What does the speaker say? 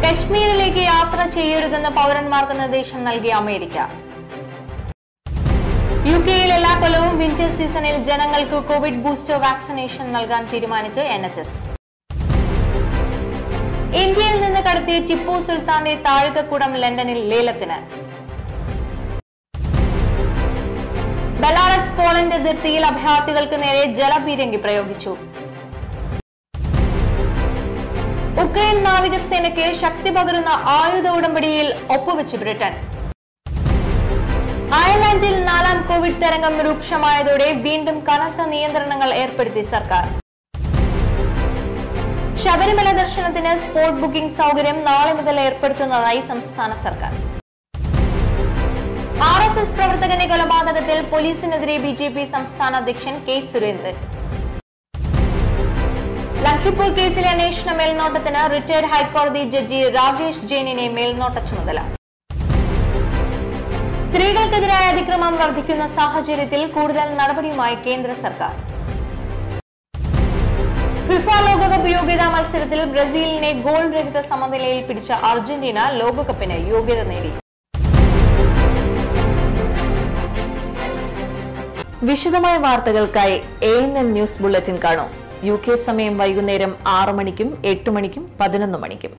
കശ്മീരിലേക്ക് യാത്ര ചെയ്യരുതെന്ന് പൗരന്മാർക്ക് നിർദ്ദേശം നൽകിയ അമേരിക്ക യു കെയിൽ എല്ലാ കൊല്ലവും വിന്റർ സീസണിൽ ജനങ്ങൾക്ക് കോവിഡ് ബൂസ്റ്റർ വാക്സിനേഷൻ നൽകാൻ തീരുമാനിച്ച് എൻ എച്ച് എസ് ഇന്ത്യയിൽ നിന്ന് കടത്തിയ ടിപ്പു സുൽത്താന്റെ താഴികക്കുടം ലണ്ടനിൽ ലേലത്തിന് ബെലാറസ് പോളണ്ട് അതിർത്തിയിൽ അഭയാർത്ഥികൾക്ക് നേരെ ജലപീരങ്കി പ്രയോഗിച്ചു ഉക്രൈൻ നാവികസേനയ്ക്ക് ശക്തി പകരുന്ന ആയുധ ഉടമ്പടിയിൽ ഒപ്പുവെച്ച് ബ്രിട്ടൻ അയർലൻഡിൽ നാലാം കോവിഡ് തരംഗം രൂക്ഷമായതോടെ വീണ്ടും കനത്ത നിയന്ത്രണങ്ങൾ ഏർപ്പെടുത്തി സർക്കാർ ശബരിമല ദർശനത്തിന് സ്പോട്ട് ബുക്കിംഗ് സൗകര്യം നാളെ മുതൽ ഏർപ്പെടുത്തുന്നതായി സംസ്ഥാന സർക്കാർ ആർ എസ് എസ് പ്രവർത്തകന്റെ കൊലപാതകത്തിൽ പോലീസിനെതിരെ ബി ജെ പി സംസ്ഥാന അധ്യക്ഷൻ കെ സുരേന്ദ്രൻ ലഖിംപൂർ കേസിലെ അന്വേഷണ മേൽനോട്ടത്തിന് റിട്ടയർഡ് ഹൈക്കോടതി ജഡ്ജി രാകേഷ് ജെയിനിനെ മേൽനോട്ട ചുമതല സ്ത്രീകൾക്കെതിരായ അതിക്രമം വർദ്ധിക്കുന്ന സാഹചര്യത്തിൽ കൂടുതൽ നടപടിയുമായി കേന്ദ്ര സർക്കാർ ഫിഫ ലോകകപ്പ് യോഗ്യതാ മത്സരത്തിൽ ബ്രസീലിനെ ഗോൾ രഹിത സമനിലയിൽ പിടിച്ച അർജന്റീന ലോകകപ്പിന് യോഗ്യത നേടി വിശദമായ വാർത്തകൾക്കായി A N N news bulletin കാണൂ യു കെ സമയം വൈകുന്നേരം ആറ് മണിക്കും എട്ട് മണിക്കും പതിനൊന്ന് മണിക്കും